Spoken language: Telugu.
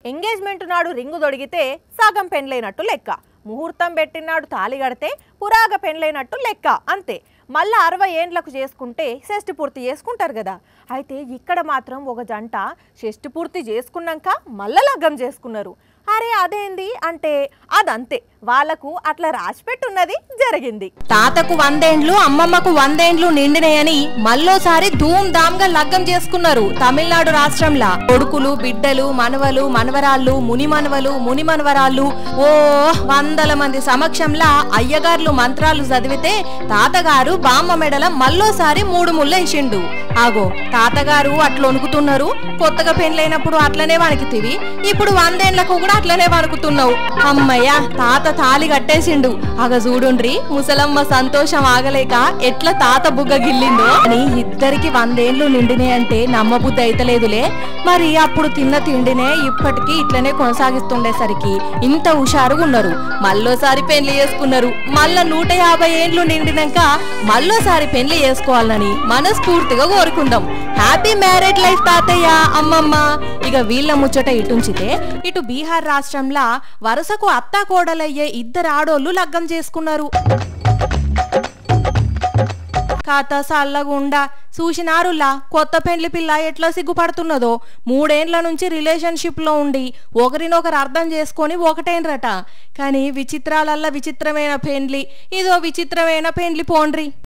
ఎంగేజ్మెంట్ నాడు రింగు దొడిగితే సగం పెండ్లైనట్టు లెక్క ముహూర్తం పెట్టినాడు తాళి కడితే పురాగ పెండ్లైనట్టు లెక్క అంతే మళ్ళా అరవై ఏండ్లకు చేసుకుంటే షష్టి పూర్తి చేసుకుంటారు కదా అయితే ఇక్కడ మాత్రం ఒక జంట షష్టి పూర్తి చేసుకున్నాక మళ్ళా లగ్గం చేసుకున్నారు అరే అదేంది అంటే అదంతే వాళ్ళకు అట్లా రాసిపెట్టున్నది జరిగింది తాతకు వందేండ్లు అమ్మమ్మకు వందేండ్లు నిండినాయని మళ్ళోసారి ధూమ్ ధామ్ గా లగ్గం చేసుకున్నారు తమిళనాడు రాష్ట్రంలో కొడుకులు బిడ్డలు మనవలు మనవరాళ్ళు ముని మనవలు ముని మనవరాళ్ళు ఓ వందల మంది సమక్షంలో అయ్యగార్లు మంత్రాలు చదివితే తాతగారు బామ్మ మెడల మళ్ళోసారి మూడు ముళ్ళ ఇషిండు ఆగో తాతగారు అట్లా వణుకుతున్నారు కొత్తగా పెళ్ళైనప్పుడు అట్లనే వణికితివి ఇప్పుడు వందేండ్లకు కూడా అట్లనే వణుకుతున్నావు అమ్మయ్య తాత తాలి కట్టేసిండు అగ చూడుండ్రి ముసలమ్మ సంతోషం ఆగలేక ఎట్లా తాత బుగ్గ గిల్లిందో అని ఇద్దరికి వందేండ్లు నిండినే అంటే నమ్మబుద్ధి అయితలేదులే మరి అప్పుడు తిన్న తిండినే ఇప్పటికీ ఇట్లనే కొనసాగిస్తుండేసరికి ఇంత హుషారుగా ఉన్నారు మళ్ళోసారి పెళ్లి చేసుకున్నారు మళ్ళా నూట యాభై ఏండ్లు నిండినాక మళ్ళోసారి పెళ్లి చేసుకోవాలని మనస్ఫూర్తిగా కోరుకుందాం హ్యాపీ మ్యారేడ్ లైఫ్ తాతయ్య అమ్మమ్మ ఇక వీళ్ళ ముచ్చట ఇటుంచితే ఇటు బీహార్ రాష్ట్రంలో వరుసకు అత్తా కోడలయ్యే ఇద్దరు ఆడోళ్ళు లగ్గం చేసుకున్నారు కాత సల్లగుండా చూసినారులా కొత్త పెండ్లి పిల్ల ఎట్లా సిగ్గుపడుతున్నదో మూడేండ్ల నుంచి రిలేషన్షిప్ లో ఉండి ఒకరినొకరు అర్థం చేసుకొని ఒకటేండ్రట కానీ విచిత్రాలల్లా విచిత్రమైన పెండ్లి ఇదో విచిత్రమైన పెండ్లి పోండ్రి